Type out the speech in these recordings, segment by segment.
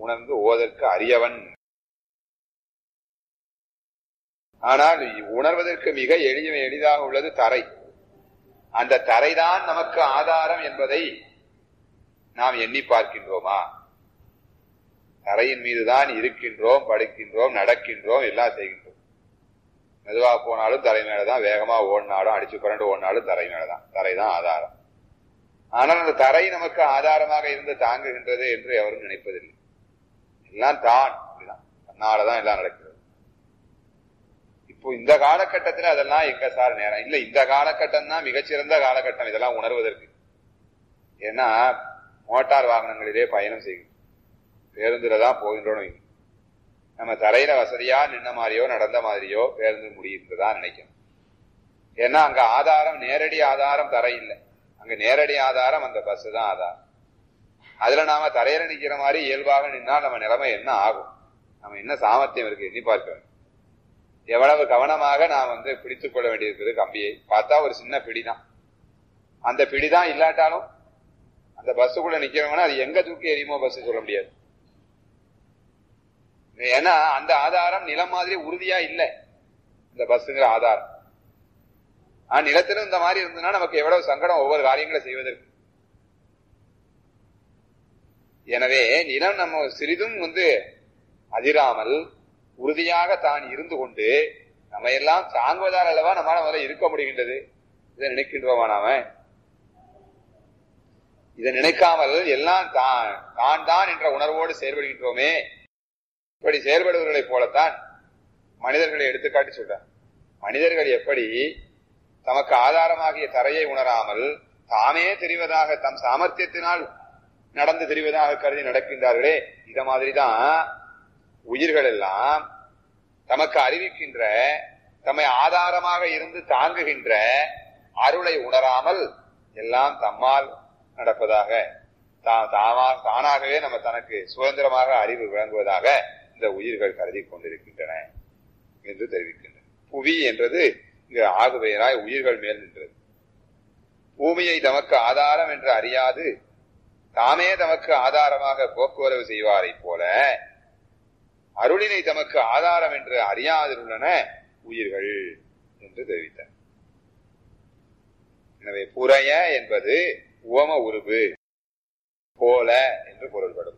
உணர்ந்து ஓதற்கு அரியவன் ஆனால் உணர்வதற்கு மிக எளிய எளிதாக உள்ளது தரை அந்த தரைதான் நமக்கு ஆதாரம் என்பதை நாம் எண்ணி பார்க்கின்றோமா தரையின் மீதுதான் இருக்கின்றோம் படுக்கின்றோம் நடக்கின்றோம் எல்லாம் செய்கின்றோம் மெதுவா போனாலும் தரை மேலதான் வேகமா ஓடினாலும் அடிச்சு புரண்டு ஓடினாலும் தரை மேலதான் தரைதான் ஆதாரம் ஆனால் அந்த தரை நமக்கு ஆதாரமாக இருந்து தாங்குகின்றது என்று எவரும் நினைப்பதில்லை எல்லாம் தான் அப்படிதான் தன்னாலதான் எல்லாம் நடக்கிறது இப்போ இந்த காலகட்டத்தில் அதெல்லாம் எங்க சார் நேரம் இல்ல இந்த காலகட்டம் தான் மிகச்சிறந்த காலகட்டம் இதெல்லாம் உணர்வதற்கு ஏன்னா மோட்டார் வாகனங்களிலே பயணம் செய்யும் பேருந்துல தான் போகின்றோம் நம்ம தரையில வசதியா நின்ன மாதிரியோ நடந்த மாதிரியோ பேருந்து முடியுன்றதான் நினைக்கணும் ஏன்னா அங்க ஆதாரம் நேரடி ஆதாரம் தரை இல்லை அங்க நேரடி ஆதாரம் அந்த பஸ் தான் ஆதாரம் அதுல நாம தரையில நிக்கிற மாதிரி இயல்பாக நின்னா நம்ம நிலைமை என்ன ஆகும் நம்ம என்ன சாமர்த்தியம் இருக்கு எண்ணி பார்க்க வேண்டும் எவ்வளவு கவனமாக நாம் வந்து பிடித்துக் கொள்ள வேண்டியிருக்குது கம்பியை பார்த்தா ஒரு சின்ன பிடிதான் அந்த பிடிதான் இல்லாட்டாலும் அந்த பஸ்ஸுக்குள்ள நிக்கிறவங்கன்னா அது எங்க தூக்கி எரியுமோ பஸ் சொல்ல முடியாது ஏன்னா அந்த ஆதாரம் நிலம் மாதிரி உறுதியா இல்லை இந்த பஸ்ஸுங்கிற ஆதாரம் ஆனா நிலத்திலும் இந்த மாதிரி இருந்ததுன்னா நமக்கு எவ்வளவு சங்கடம் ஒவ்வொரு காரியங்களை செய்வதற்கு எனவே நிலம் நம்ம சிறிதும் வந்து அதிராமல் உறுதியாக தான் இருந்து கொண்டு நம்ம எல்லாம் தாங்குவதால் அல்லவா நம்மளால முதல்ல இருக்க முடிகின்றது இதை நினைக்கின்றோமா நாம இதை நினைக்காமல் எல்லாம் தான் தான் தான் என்ற உணர்வோடு செயல்படுகின்றோமே இப்படி செயல்படுவர்களைப் போலத்தான் மனிதர்களை எடுத்துக்காட்டி சொல்றார் மனிதர்கள் எப்படி தமக்கு ஆதாரமாகிய தரையை உணராமல் தாமே தெரிவதாக தம் சாமர்த்தியத்தினால் நடந்து தெரிவதாக கருதி நடக்கின்றார்களே இத மாதிரிதான் உயிர்கள் எல்லாம் தமக்கு அறிவிக்கின்ற தம்மை ஆதாரமாக இருந்து தாங்குகின்ற அருளை உணராமல் எல்லாம் தம்மால் நடப்பதாக தானாகவே நம்ம தனக்கு சுதந்திரமாக அறிவு விளங்குவதாக இந்த உயிர்கள் கருதி கொண்டிருக்கின்றன என்று தெரிவிக்கின்றன புவி என்றது இங்கு ஆகுபெயராய் உயிர்கள் மேல் நின்றது பூமியை தமக்கு ஆதாரம் என்று அறியாது தாமே தமக்கு ஆதாரமாக போக்குவரவு செய்வாரை போல அருளினை தமக்கு ஆதாரம் என்று அறியாதிருள்ளன உயிர்கள் என்று தெரிவித்தார் எனவே புறைய என்பது உவம உருவு போல என்று பொருள்படும்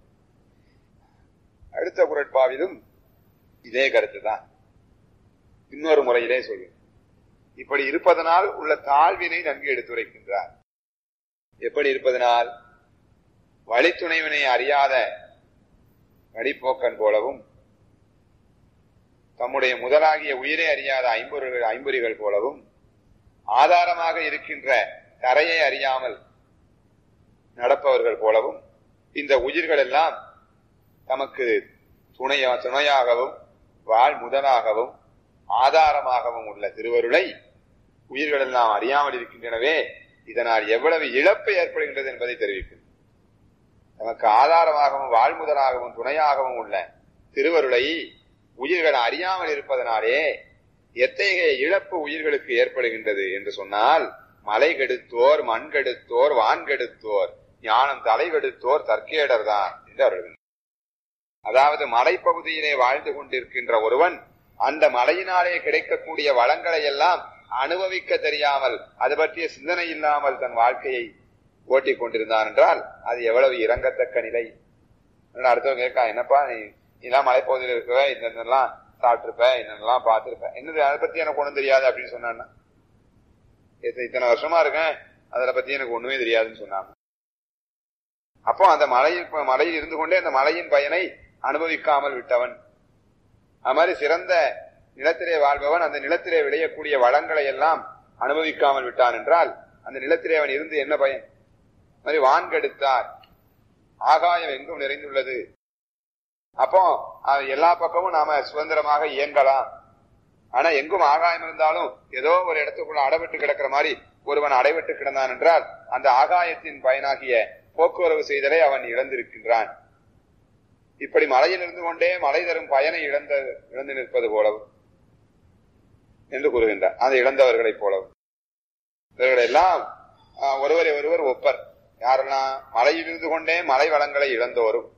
அடுத்த குரட்பாவிலும் இதே கருத்துதான் இன்னொரு முறையிலே சொல்லு இப்படி இருப்பதனால் உள்ள தாழ்வினை நன்கு எடுத்துரைக்கின்றார் எப்படி இருப்பதனால் வழித்துணைவினை அறியாத வழிப்போக்கன் போலவும் தம்முடைய முதலாகிய உயிரை அறியாத ஐம்பொருள் ஐம்பொறிகள் போலவும் ஆதாரமாக இருக்கின்ற தரையை அறியாமல் நடப்பவர்கள் போலவும் இந்த உயிர்கள் எல்லாம் தமக்கு துணையா துணையாகவும் வாழ் முதலாகவும் ஆதாரமாகவும் உள்ள திருவருளை உயிர்கள் எல்லாம் அறியாமல் இருக்கின்றனவே இதனால் எவ்வளவு இழப்பு ஏற்படுகின்றது என்பதை தெரிவிக்கும் நமக்கு ஆதாரமாகவும் வாழ்முதலாகவும் துணையாகவும் உள்ள திருவருளை உயிர்கள் அறியாமல் இருப்பதனாலே எத்தகைய இழப்பு உயிர்களுக்கு ஏற்படுகின்றது என்று சொன்னால் மலை கெடுத்தோர் மண் கெடுத்தோர் வான் கெடுத்தோர் ஞானம் தலை கெடுத்தோர் தற்கேடர் தான் என்று அவர்கள் அதாவது மலைப்பகுதியிலே வாழ்ந்து கொண்டிருக்கின்ற ஒருவன் அந்த மலையினாலே கிடைக்கக்கூடிய வளங்களை எல்லாம் அனுபவிக்க தெரியாமல் அது பற்றிய சிந்தனை இல்லாமல் தன் வாழ்க்கையை ஓட்டிக் கொண்டிருந்தான் என்றால் அது எவ்வளவு இறங்கத்தக்க நிலை அடுத்தவங்க கேட்கா என்னப்பா நீ இதெல்லாம் மலைப்பகுதியில் இருக்கவ இதெல்லாம் சாப்பிட்டிருப்ப இதெல்லாம் பார்த்திருப்ப என்னது அதை பத்தி எனக்கு ஒண்ணும் தெரியாது அப்படின்னு சொன்னான்னா இத்தனை வருஷமா இருக்கேன் அதை பத்தி எனக்கு ஒண்ணுமே தெரியாதுன்னு சொன்னாங்க அப்போ அந்த மலையில் மலையில் இருந்து கொண்டே அந்த மலையின் பயனை அனுபவிக்காமல் விட்டவன் அது மாதிரி சிறந்த நிலத்திலே வாழ்பவன் அந்த நிலத்திலே விளையக்கூடிய வளங்களை எல்லாம் அனுபவிக்காமல் விட்டான் என்றால் அந்த நிலத்திலே அவன் இருந்து என்ன பயன் மாதிரி வான்கெடுத்தார் ஆகாயம் எங்கும் நிறைந்துள்ளது அப்போ எல்லா பக்கமும் நாம சுதந்திரமாக இயங்கலாம் ஆனா எங்கும் ஆகாயம் இருந்தாலும் ஏதோ ஒரு இடத்துக்குள்ள அடைபட்டு கிடக்கிற மாதிரி ஒருவன் அடைபட்டு கிடந்தான் என்றால் அந்த ஆகாயத்தின் பயனாகிய போக்குவரவு செய்தலை அவன் இழந்திருக்கின்றான் இப்படி மலையில் இருந்து கொண்டே மலை தரும் பயனை இழந்த இழந்து நிற்பது போலவும் என்று கூறுகின்றார் அதை இழந்தவர்களைப் போலவும் இவர்களெல்லாம் ஒருவரை ஒருவர் ஒப்பர் யாரெல்லாம் மலையில் இருந்து கொண்டே மலை வளங்களை இழந்தோரும்